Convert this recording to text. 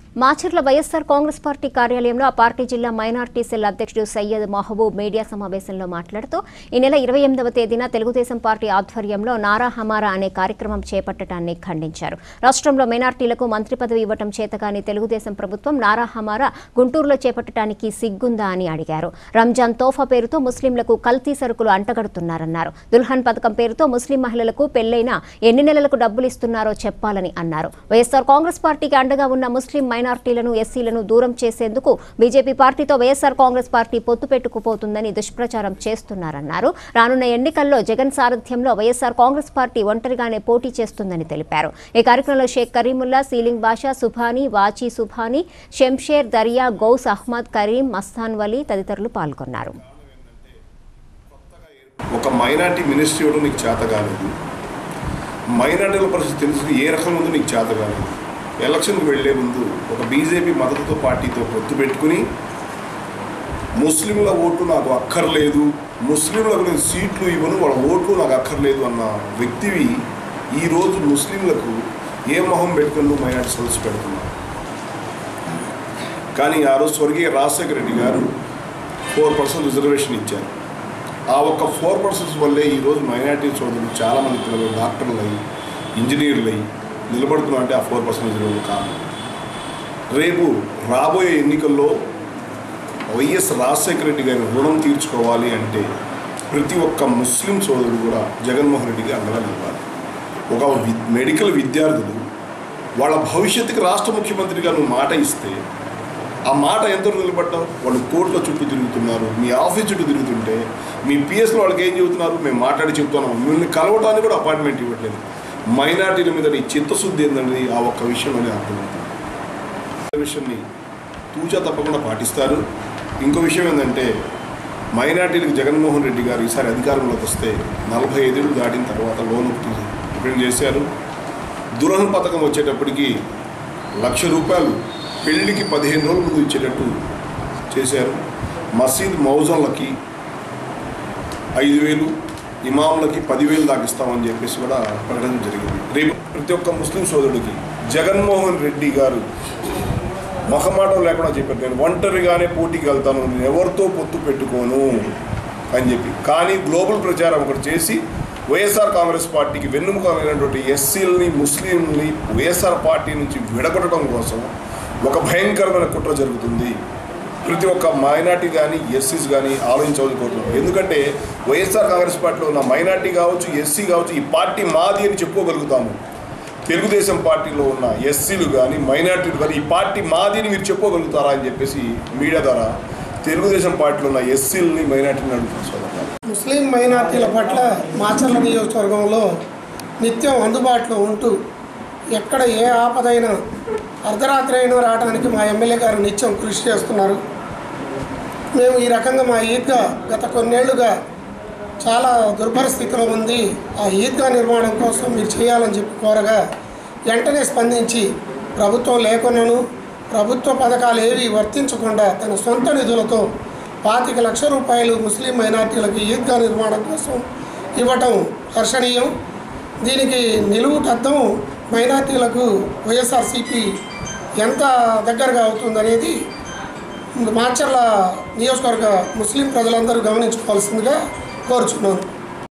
Macherla YSR Congress party కార్యాలయంలో ఆ party జిల్లా మైనార్టీ సెల్ అధ్యక్షుడు సయ్యద్ మహబూబ్ మీడియా సమావేశంలో మాట్లాడుతూ ఈ నెల ఇరవై ఎనిమిదవ తేదీన తెలుగుదేశం పార్టీ ఆధ్వర్యంలో నారా హమారా అనే కార్యక్రమం చేపట్టడాన్ని ఖండించారు రాష్ట్రంలో మైనార్టీలకు మంత్రి పదవి ఇవ్వటం చేతగాని తెలుగుదేశం ప్రభుత్వం నారా హమారా గుంటూరులో చేపట్టడానికి సిగ్గుందా అని అడిగారు రంజాన్ తోఫా పేరుతో ముస్లింలకు కల్తీ సరుకులు అంటగడుతున్నారన్నారు దుల్హన్ పథకం పేరుతో ముస్లిం మహిళలకు పెళ్లైన ఎన్ని నెలలకు డబ్బులు ఇస్తున్నారో చెప్పాలని అన్నారు వైఎస్సార్ కాంగ్రెస్ పార్టీకి అండగా ఉన్న ముస్లిం మైనార్టీలను ఎస్సీలను దూరం చేసేందుకు బీజేపీ పార్టీతో వైఎస్సార్ కాంగ్రెస్ పార్టీ పొత్తు పెట్టుకుపోతుందని దుష్ప్రచారం చేస్తున్నారన్నారు రానున్న ఎన్నికల్లో జగన్ సారథ్యంలో వైఎస్సార్ కాంగ్రెస్ పార్టీ ఒంటరిగానే పోటీ చేస్తుందని తెలిపారు ఈ కార్యక్రమంలో షేక్ కరీముల్లా సీలింగ్ బాషా సుభాని వాచి సుభాని షంషేర్ దరియా గౌస్ అహ్మద్ కరీం మస్తాన్ వలీ తదితరులు పాల్గొన్నారు ఒక మైనార్టీ మినిస్ట్రీ ఇవ్వడం నీకు చేత కాలేదు మైనార్టీల పరిస్థితి తెలుసు ఏ రకం ఉందో నీకు చేత కాలేదు ఎలక్షన్కి వెళ్లే ముందు ఒక బీజేపీ మద్దతుతో పార్టీతో పొత్తు పెట్టుకుని ముస్లింల ఓట్లు నాకు అక్కర్లేదు ముస్లింలకు నేను సీట్లు ఇవ్వను వాళ్ళ ఓట్లు నాకు అక్కర్లేదు అన్న వ్యక్తివి ఈరోజు ముస్లింలకు ఏ మొహం పెట్టుకుని నువ్వు మైనార్టీ సొలుసు పెడుతున్నావు కానీ ఆ రోజు స్వర్గీయ రాజశేఖర రెడ్డి గారు ఫోర్ పర్సెంట్ రిజర్వేషన్ ఇచ్చారు ఆ ఒక్క ఫోర్ పర్సెంట్స్ వల్లే ఈరోజు మైనార్టీ సోదరులు చాలామంది పిల్లలు డాక్టర్లు అయ్యి ఇంజనీర్లు అయ్యి నిలబడుతున్నా అంటే ఆ ఫోర్ పర్సెంట్ రిజర్వేషన్ కారణం రేపు రాబోయే ఎన్నికల్లో వైఎస్ రాజశేఖర రెడ్డి గారి రుణం తీర్చుకోవాలి అంటే ప్రతి ఒక్క ముస్లిం సోదరుడు కూడా జగన్మోహన్ రెడ్డికి అండగా నిలవాలి ఒక వి- మెడికల్ విద్యార్థులు వాళ్ళ భవిష్యత్తుకి రాష్ట్ర ముఖ్యమంత్రిగా నువ్వు మాట ఇస్తే ఆ మాట ఎంత నిలబడ్డావు వాళ్ళు కోర్టుల చుట్టూ తిరుగుతున్నారు మీ ఆఫీస్ చుట్టూ తిరుగుతుంటే మీ పిఎస్లో వాళ్ళకి ఏం చెబుతున్నారు మేము మాట్లాడి చెప్తున్నాం మిమ్మల్ని కలవటానికి కూడా అపాయింట్మెంట్ ఇవ్వట్లేదు మైనార్టీల మీద నీ చిత్తశుద్ధి ఏంటనేది ఆ ఒక్క విషయంలోనే అర్థమవుతుంది విషయాన్ని తూచా తప్పకుండా పాటిస్తారు ఇంకో విషయం ఏంటంటే మైనార్టీలకు జగన్మోహన్ రెడ్డి గారు ఈసారి అధికారంలోకి వస్తే నలభై ఐదేళ్ళు దాటిన తర్వాత లోన్ ఒకటి ఓపెన్ చేశారు దురహన్ పథకం వచ్చేటప్పటికి లక్ష రూపాయలు పెళ్లికి పదిహేను రోజుల ముందు ఇచ్చేటట్టు చేశారు మసీద్ మౌజన్లకి ఐదు వేలు ఇమాములకి పదివేలు దాకా ఇస్తామని చెప్పేసి కూడా ప్రకటన జరిగింది రేపు ప్రతి ఒక్క ముస్లిం సోదరుడికి జగన్మోహన్ రెడ్డి గారు మొహమాటం లేకుండా చెప్పారు నేను ఒంటరిగానే పోటీకి వెళ్తాను నేను ఎవరితో పొత్తు పెట్టుకోను అని చెప్పి కానీ గ్లోబల్ ప్రచారం ఒకటి చేసి వైఎస్ఆర్ కాంగ్రెస్ పార్టీకి వెన్నుముకమైనటువంటి ఎస్సీలని ముస్లింని వైఎస్ఆర్ పార్టీ నుంచి విడగొట్టడం కోసం ఒక భయంకరమైన కుట్ర జరుగుతుంది ప్రతి ఒక్క మైనార్టీ కానీ ఎస్సీస్ కానీ ఆలోచించవలసి కోరుతున్నాం ఎందుకంటే వైఎస్ఆర్ కాంగ్రెస్ పార్టీలో ఉన్న మైనార్టీ కావచ్చు ఎస్సీ కావచ్చు ఈ పార్టీ మాది అని చెప్పుకోగలుగుతాము తెలుగుదేశం పార్టీలో ఉన్న ఎస్సీలు కానీ మైనార్టీలు కానీ ఈ పార్టీ మాది అని మీరు చెప్పుకోగలుగుతారా అని చెప్పేసి మీడియా ద్వారా తెలుగుదేశం పార్టీలో ఉన్న ఎస్సీలని మైనార్టీని అడుగుతున్నారు సోదరులారా. ముస్లిం మైనార్టీల పట్ల మాచర్ల నియోజకవర్గంలో నిత్యం అందుబాటులో ఉంటూ ఎక్కడ ఏ ఆపదైనా అర్ధరాత్రి అయినా రావడానికి మా ఎమ్మెల్యే గారు నిత్యం కృషి చేస్తున్నారు మేము ఈ రకంగా మా ఈద్గా గత కొన్నేళ్లుగా చాలా దుర్భర స్థితిలో ఉంది ఆ ఈద్గా నిర్మాణం కోసం మీరు చేయాలని చెప్పి కోరగా వెంటనే స్పందించి ప్రభుత్వం లేకున్నాను ప్రభుత్వ పథకాలు ఏవి వర్తించకుండా తన సొంత నిధులతో పాతిక లక్ష రూపాయలు ముస్లిం మైనార్టీలకు ఈద్గా నిర్మాణం కోసం ఇవ్వటం హర్షణీయం దీనికి నిలువుటద్దం మైనార్టీలకు వైఎస్ఆర్సీపీ ఎంత దగ్గరగా అవుతుందనేది మాచర్ల నియోజకవర్గ ముస్లిం ప్రజలందరూ గమనించుకోవాల్సిందిగా కోరుచున్నాను